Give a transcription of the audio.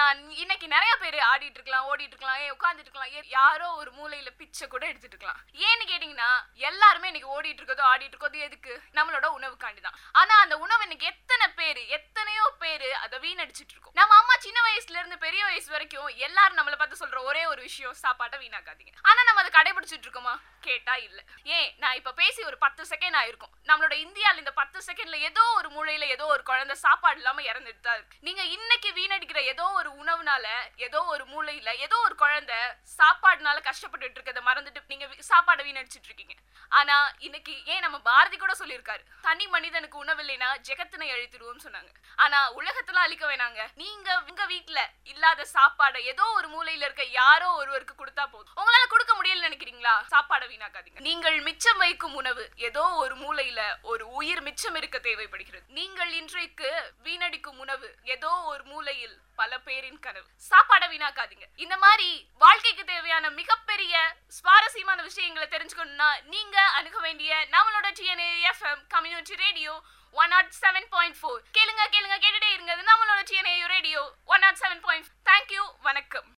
ஆனா இன்னைக்கு நிறைய பேர் ஆடிட்டு இருக்கலாம் ஓடிட்டு இருக்கலாம் ஏன் உட்கார்ந்துட்டு இருக்கலாம் ஏன் யாரோ ஒரு மூலையில பிச்சை கூட எடுத்துட்டு இருக்கலாம் ஏன்னு கேட்டீங்கன்னா எல்லாருமே இன்னைக்கு ஓடிட்டு இருக்கதோ ஆடிட்டு இருக்கதோ எதுக்கு நம்மளோட உணவுக்காண்டி தான் ஆனா அந்த உணவு இன்னைக்கு எத்தனை பேரு எத்தனையோ பேரு அதை வீணடிச்சிட்டு இருக்கோம் நம்ம அம்மா சின்ன வயசுல இருந்து பெரிய வயசு வரைக்கும் எல்லாரும் நம்மள பார்த்து சொல்ற ஒரே ஒரு விஷயம் சாப்பாட்டை வீணாக்காதீங்க ஆனா நம்ம அதை கடைபிடிச்சிட்டு இருக்கோமா கேட்டா இல்ல ஏன் நான் இப்ப பேசி ஒரு பத்து செகண்ட் ஆயிருக்கும் நம்மளோட இந்தியால இந்த பத்து செகண்ட்ல ஏதோ ஒரு மூலையில ஏதோ ஒரு குழந்தை சாப்பாடு இல்லாம இறந்துட்டு தான் இருக்கு நீங்க இன்னைக்கு வீணடிக்கிற ஏதோ ஒரு உணவுனால ஏதோ ஒரு மூலையில ஏதோ ஒரு குழந்தை சாப்பாடுனால கஷ்டப்பட்டுட்டு இருக்கதை மறந்துட்டு நீங்க வி- சாப்பாடை வீணடிச்சிட்டு இருக்கீங்க ஆனா இன்னைக்கு ஏன் நம்ம பாரதி கூட சொல்லியிருக்காரு தனி மனிதனுக்கு உணவில்லைனா ஜெகத்தினை அழித்திடுவோம் சொன்னாங்க ஆனா உலகத்துல அழிக்க வேணாங்க நீங்க உங்க வீட்ல இல்லாத சாப்பாடை ஏதோ ஒரு மூலையில இருக்க யாரோ ஒருவருக்கு கொடுத்தா போதும் உங்களால கொடுக்க முடியலன்னு நினைக்கிறீங்களா சாப்பாடை வீணாக்காதீங்க நீங்கள் மிச்சம் வைக்கும் உணவு ஏதோ ஒரு மூலையில ஒரு உயிர் மிச்சம் இருக்க தேவைப்படுகிறது நீங்கள் இன்றைக்கு வீணடிக்கும் உணவு ஏதோ ஒரு மூலையில் பல பேரின் கனவு சாப்பாடை வீணாக்காதீங்க இந்த மாதிரி வாழ்க்கைக்கு தேவையான மிகப்பெரிய சுவாரஸ்யமான விஷயங்களை தெரிஞ்சுக்கணும்னா நீங்க அணுக வேண்டிய நம்மளோட DNA FM community radio one nought seven point four கேளுங்க கேளுங்க கேட்டுட்டே இருங்க இது நம்மளோட DNA radio one nought seven point thank you வணக்கம்